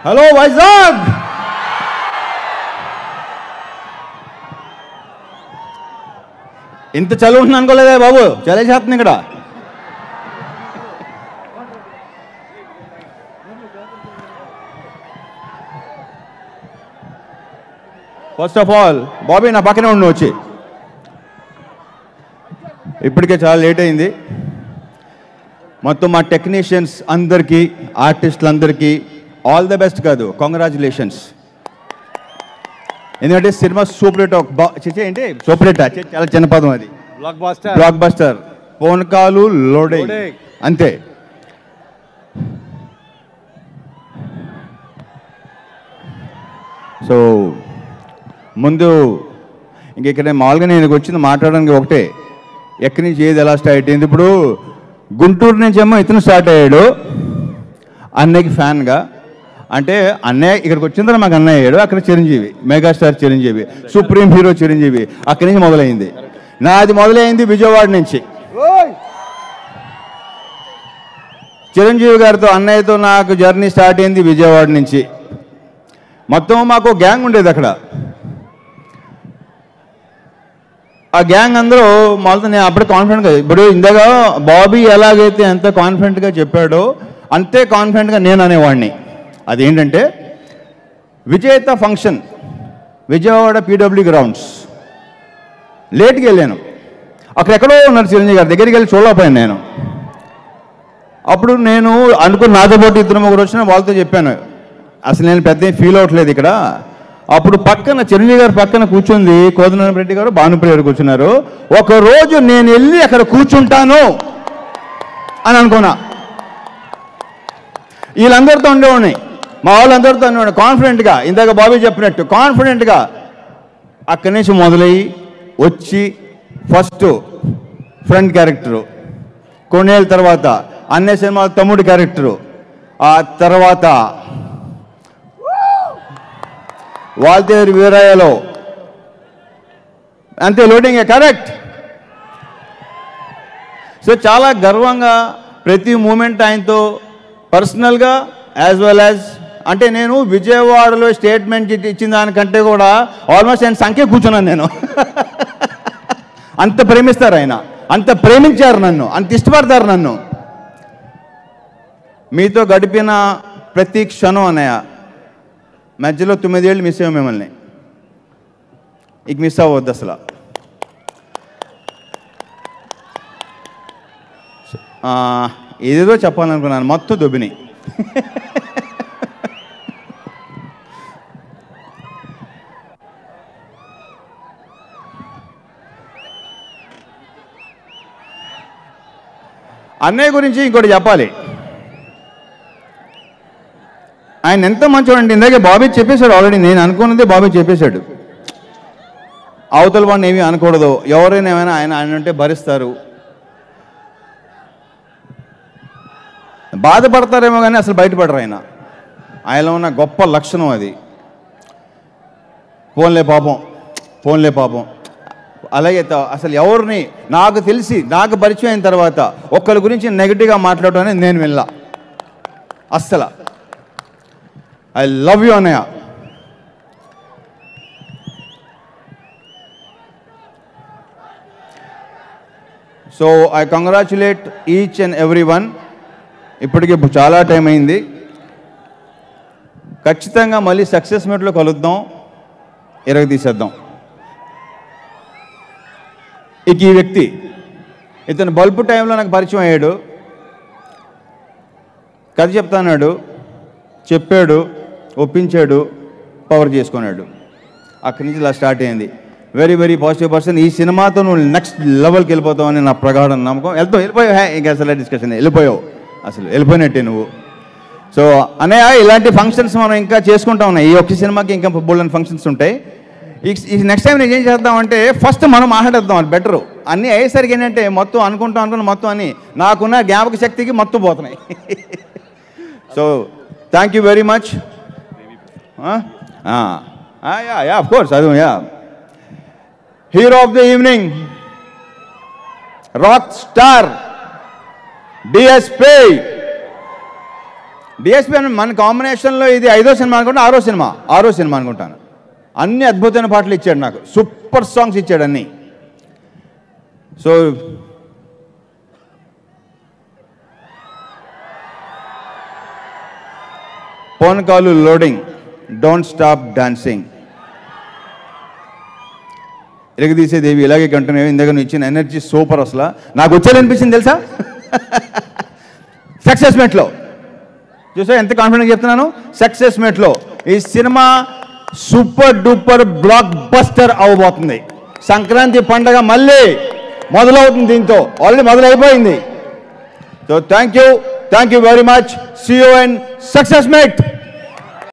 Hello Vizag ఇంత చలి ఉంటుంది అనుకోలేదా బాబు చలి చేస్తుంది ఇక్కడ ఫస్ట్ ఆఫ్ ఆల్ బాబీ నా పక్కనే ఉండి వచ్చి ఇప్పటికే చాలా లేట్ అయింది మొత్తం మా టెక్నీషియన్స్ అందరికీ ఆర్టిస్టులందరికీ ఆల్ ద బెస్ట్ కాదు కంగ్రాచులేషన్స్ ఎందుకంటే సినిమా సూపర్ హిట్ ఒక బా చిచి ఏంటి సూపర్ హిట్ చాలా చిన్న పదం అది blockbuster blockbuster phone call loading Loading. అంతే సో ముందు ఇంక ఇక్కడ మామూలుగా నేను వచ్చింది మాట్లాడడానికి ఒకటే ఎక్కడి నుంచి ఏది ఎలా స్టార్ట్ అయింది ఇప్పుడు గుంటూరు నుంచి ఏమో ఇతను స్టార్ట్ అయ్యాడు అన్నయ్యకి ఫ్యాన్గా అంటే అన్నయ్య ఇక్కడికి వచ్చిన తర్వాత మాకు అన్నయ్య అయ్యాడు అక్కడ Chiranjeevi megastar Chiranjeevi supreme hero Chiranjeevi అక్కడి నుంచి మొదలైంది నాది మొదలైంది విజయవాడ నుంచి చిరంజీవి గారితో అన్నయ్యతో నాకు జర్నీ స్టార్ట్ అయింది విజయవాడ నుంచి మొత్తం మాకు గ్యాంగ్ ఉండేది అక్కడ ఆ గ్యాంగ్ అందరూ మొదట నేను అప్పుడు కాన్ఫిడెంట్గా ఇప్పుడు ఇందాక బాబీ ఎలాగైతే ఎంత కాన్ఫిడెంట్గా చెప్పాడో అంతే కాన్ఫిడెంట్గా నేను అనేవాడిని అదేంటంటే Vijetha function Vijayawada PW grounds లేట్కి వెళ్ళాను అక్కడ ఎక్కడో ఉన్నారు చిరంజీవి గారి దగ్గరికి వెళ్ళి చూడలేకపోయాను నేను అప్పుడు నేను అనుకున్న నాతో పాటు ఇద్దరు ముగ్గురు వచ్చిన వాళ్ళతో చెప్పాను అసలు నేను పెద్ద ఫీల్ అవ్వట్లేదు ఇక్కడ అప్పుడు పక్కన చిరంజీవి గారి పక్కన కూర్చుంది కోదనారాయణ రెడ్డి గారు భానుప్రియ గారు కూర్చున్నారు ఒక రోజు నేను వెళ్ళి అక్కడ కూర్చుంటాను అని అనుకున్నా వీళ్ళందరితో ఉండేవాడిని మా వాళ్ళందరితో ఉండేవాడిని కాన్ఫిడెంట్గా ఇందాక బాబీ చెప్పినట్టు కాన్ఫిడెంట్గా అక్కడి నుంచి మొదలయ్యి వచ్చి ఫస్ట్ ఫ్రంట్ క్యారెక్టరు కొన్నేళ్ళ తర్వాత అన్నే సినిమాల తమ్ముడి క్యారెక్టరు ఆ తర్వాత వాల్తేరు వీరయ్యలో అంతే లోడింగ్ కరెక్ట్ సో చాలా గర్వంగా ప్రతి మూమెంట్ ఆయనతో పర్సనల్గా యాజ్ వెల్ యాజ్ అంటే నేను విజయవాడలో స్టేట్మెంట్ ఇచ్చిన దానికంటే కూడా ఆల్మోస్ట్ ఆయన సంఖ్య కూర్చున్నాను నేను అంత ప్రేమిస్తారు ఆయన అంత ప్రేమించారు నన్ను అంత ఇష్టపడతారు నన్ను మీతో గడిపిన ప్రతి క్షణం అన్నయ్య మధ్యలో తొమ్మిదేళ్ళు మిస్ అయ్యాం మిమ్మల్ని ఇక మిస్ అవ్వద్దు అసలు ఆ, ఏదేదో చెప్పాలనుకున్నాను మొత్తం దొబ్బిని అన్నయ్య గురించి ఇంకోటి చెప్పాలి ఆయన ఎంత మంచివాడంటే ఇందాకే బాబీ చెప్పేశాడు ఆల్రెడీ నేను అనుకున్నది బాబీ చెప్పేశాడు అవతల వాడిని ఏమీ అనకూడదు ఎవరైనా ఏమైనా ఆయన ఆయన ఉంటే భరిస్తారు బాధపడతారేమో కానీ అసలు బయటపడరు ఆయన ఆయనలో ఉన్న గొప్ప లక్షణం అది పోన్లే పాపం పోన్లే పాపం అలాగే త- అసలు ఎవరిని నాకు తెలిసి నాకు పరిచయం అయిన తర్వాత ఒక్కరి గురించి నెగిటివ్గా మాట్లాడటం అనేది నేను వెళ్ళా అస్సలు ఐ లవ్ యూ అన్నయ్య so I congratulate each and every one ఇప్పటికి ఇప్పుడు చాలా టైం అయింది ఖచ్చితంగా మళ్ళీ సక్సెస్ మీట్లో కలుద్దాం ఇరగ తీసేద్దాం ఇక ఈ వ్యక్తి ఇతను బల్బు టైంలో నాకు పరిచయం అయ్యాడు కథ చెప్తాన్నాడు చెప్పాడు ఒప్పించాడు పవర్ చేసుకున్నాడు అక్కడి నుంచి ఇలా స్టార్ట్ అయింది వెరీ వెరీ పాజిటివ్ పర్సన్ ఈ సినిమాతో నువ్వు నెక్స్ట్ లెవెల్కి వెళ్ళిపోతావని నా ప్రగాఢ నమ్మకం వెళ్తావు వెళ్ళిపోయావు హే ఇంకా అసలు డిస్కషన్ వెళ్ళిపోయావు అసలు వెళ్ళిపోయినట్టే నువ్వు సో అన్నయ్య ఇలాంటి ఫంక్షన్స్ మనం ఇంకా చేసుకుంటా ఉన్నాయి ఈ ఒక్క సినిమాకి ఇంకా బోల్డెన్ ఫంక్షన్స్ ఉంటాయి ఈ నెక్స్ట్ టైం నేను ఏం చేద్దామంటే ఫస్ట్ మనం మాట్లాడేద్దాం అది బెటరు అన్నీ అయ్యేసరికి ఏంటంటే మొత్తం అనుకుంటాం అనుకున్న మొత్తం అన్ని నాకున్న జ్ఞాపక శక్తికి మొత్తం పోతున్నాయి so thank you very much ya ya of course అది ya hero of the evening rock star DSP DSP అని మన కాంబినేషన్లో ఇది ఐదో సినిమా అనుకుంటా ఆరో సినిమా ఆరో సినిమా అనుకుంటాను అన్ని అద్భుతమైన పాటలు ఇచ్చాడు నాకు సూపర్ సాంగ్స్ ఇచ్చాడు అన్నీ సో పోనకాలు లోడింగ్ డోంట్ స్టాప్ డాన్సింగ్ ఎరగదీసేదేవి ఇలాగే కంటున్నాయి ఇందాక నువ్వు ఇచ్చిన ఎనర్జీ సూపర్ అసలు నాకు వచ్చేది అనిపించింది తెలుసా సక్సెస్ మెట్లో చూసా ఎంత కాన్ఫిడెంట్ చెప్తున్నాను సక్సెస్ మెట్లో ఈ cinema super duper blockbuster అవబోతుంది సంక్రాంతి పండగ మళ్ళీ మొదలవుతుంది దీంతో ఆల్రెడీ మొదలైపోయింది so thank you thank you very much see you and success mate